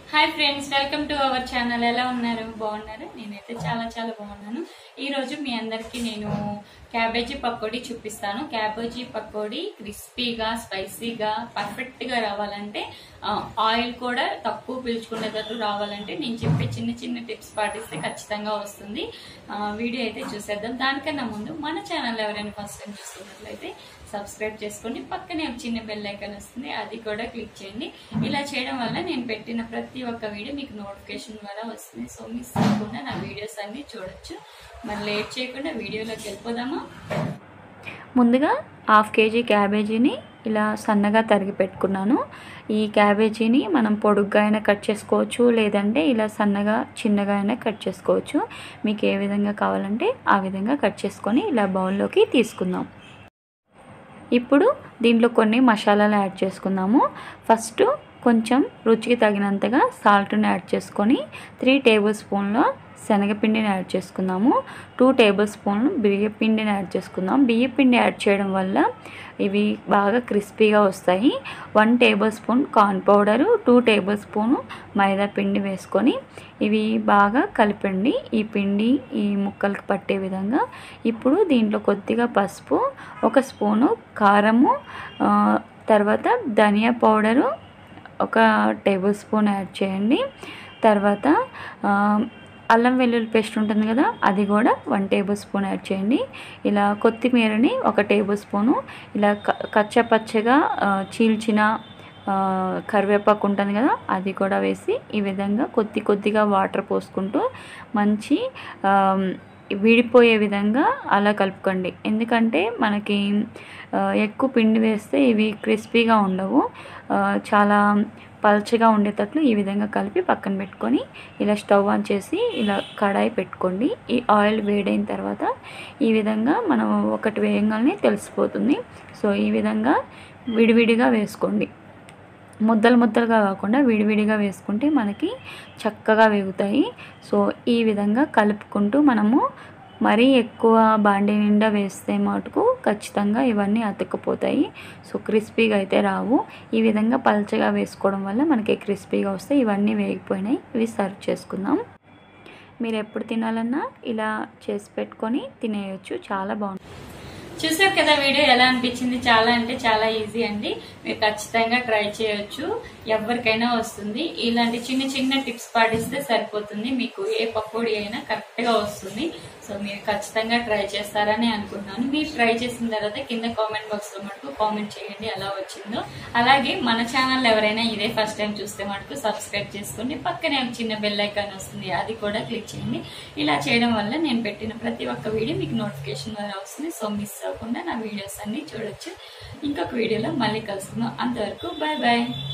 hi friends welcome to our channel ఎలా ఉన్నారు బాగున్నారు నేనైతే చాలా చాలా బాగున్నాను ఈ రోజు మీ అందరికి నేను క్యాబేజీ పకోడీ చూపిస్తాను క్యాబేజీ పకోడీ క్రిస్పీగా స్పైసీగా పర్ఫెక్ట్ గా రావాలంటే ఆ, ఆయిల్ కూడా తక్కువ పీల్చుకునేటట్టు రావాలంటే నేను చెప్పే చిన్న చిన్న టిప్స్ పాటిస్తే ఖచ్చితంగా వస్తుంది ఆ, వీడియో అయితే చూసేద్దాం దానికన్నా ముందు మన ఛానల్ ఎవరైనా ఫస్ట్ టైం చూస్తున్నట్లయితే సబ్స్క్రైబ్ చేసుకోండి పక్కనే ఒక చిన్న బెల్ ఐకాన్ వస్తుంది అది కూడా క్లిక్ చేయండి ఇలా చేయడం వల్ల నేను పెట్టిన ప్రతి ఒక్క వీడియో మీకు నోటిఫికేషన్ ద్వారా వస్తుంది సో మిస్ అవ్వకుండా నా వీడియోస్ అన్ని చూడొచ్చు మరి లేట్ చేయకుండా వీడియోలోకి వెళ్ళిపోదామా ముందుగా హాఫ్ కేజీ క్యాబేజీని ఇలా సన్నగా తరిగి పెట్టుకున్నాను ఈ క్యాబేజీని మనం పొడుగ్గా అయినా కట్ చేసుకోవచ్చు లేదంటే ఇలా సన్నగా చిన్నగా అయినా కట్ చేసుకోవచ్చు మీకు ఏ విధంగా కావాలంటే ఆ విధంగా కట్ చేసుకొని ఇలా బౌల్లోకి తీసుకుందాం ఇప్పుడు దీంట్లో కొన్ని మసాలాలు యాడ్ చేసుకుందాము ఫస్ట్ కొంచెం రుచికి తగినంతగా సాల్ట్ని యాడ్ చేసుకొని త్రీ టేబుల్ స్పూన్ల శనగపిండిని యాడ్ చేసుకుందాము టూ టేబుల్ స్పూన్లు బియ్యపిండిని యాడ్ చేసుకుందాం బియ్యపిండి యాడ్ చేయడం వల్ల ఇవి బాగా క్రిస్పీగా వస్తాయి one tablespoon corn powder two tablespoon మైదా పిండి వేసుకొని ఇవి బాగా కలిపండి ఈ పిండి ఈ ముక్కలకు పట్టే విధంగా ఇప్పుడు దీంట్లో కొద్దిగా పసుపు ఒక స్పూను కారము ఆ, తర్వాత ధనియా పౌడరు ఒక టేబుల్ స్పూన్ యాడ్ చేయండి తర్వాత ఆ, అల్లం వెల్లుల్లి పేస్ట్ ఉంటుంది కదా అది కూడా వన్ టేబుల్ స్పూన్ యాడ్ చేయండి ఇలా కొత్తిమీరని ఒక టేబుల్ స్పూను ఇలా క కచ్చపచ్చగా ఆ, చీల్చిన ఆ, కరివేపాకు ఉంటుంది కదా అది కూడా వేసి ఈ విధంగా కొద్ది కొద్దిగా వాటర్ పోసుకుంటూ మంచి ఆ, విడిపోయే విధంగా అలా కలుపుకోండి ఎందుకంటే మనకి ఆ, ఎక్కువ పిండి వేస్తే ఇవి క్రిస్పీగా ఉండవు ఆ, చాలా పల్చగా ఉండేటట్లు ఈ విధంగా కలిపి పక్కన పెట్టుకొని ఇలా స్టవ్ ఆన్ చేసి ఇలా కడాయి పెట్టుకోండి ఈ ఆయిల్ వేడైన తర్వాత ఈ విధంగా మనం ఒకటి వేయంగానే తెలిసిపోతుంది సో ఈ విధంగా విడివిడిగా వేసుకోండి ముద్దలు ముద్దలుగా కాకుండా విడివిడిగా వేసుకుంటే మనకి చక్కగా వేగుతాయి సో ఈ విధంగా కలుపుకుంటూ మనము మరీ ఎక్కువ బాండీ నిండా వేస్తే మటుకు ఖచ్చితంగా ఇవన్నీ అతుక్కుపోతాయి సో క్రిస్పీగా అయితే రావు ఈ విధంగా పల్చగా వేసుకోవడం వల్ల మనకి క్రిస్పీగా వస్తాయి ఇవన్నీ వేగిపోయినాయి ఇవి సర్వ్ చేసుకుందాం మీరు ఎప్పుడు తినాలన్నా ఇలా చేసి పెట్టుకొని తినేయచ్చు చాలా బాగుంటుంది చూసారు కదా వీడియో ఎలా అనిపించింది చాలా అంటే చాలా ఈజీ అండి మీరు ఖచ్చితంగా ట్రై చేయొచ్చు ఎవరికైనా వస్తుంది ఇలాంటి చిన్న చిన్న టిప్స్ పాటిస్తే సరిపోతుంది మీకు ఏ పకోడీ అయినా కరెక్ట్ గా వస్తుంది సో మీరు ఖచ్చితంగా ట్రై చేస్తారని అనుకుంటున్నాను మీరు ట్రై చేసిన తర్వాత కింద కామెంట్ బాక్స్ లో మటుకు కామెంట్ చేయండి ఎలా వచ్చిందో అలాగే మన ఛానల్ ఎవరైనా ఇదే ఫస్ట్ టైం చూస్తే మటుకు సబ్స్క్రైబ్ చేసుకోండి పక్కనే ఒక చిన్న బెల్ ఐకాన్ వస్తుంది అది కూడా క్లిక్ చేయండి ఇలా చేయడం వల్ల నేను పెట్టిన ప్రతి ఒక్క వీడియో మీకు నోటిఫికేషన్ ద్వారా వస్తుంది సో మిస్ అవ్వకుండా నా వీడియోస్ అన్ని చూడొచ్చు ఇంకొక వీడియోలో మళ్ళీ కలుసుకుందాం అంతవరకు బాయ్ బాయ్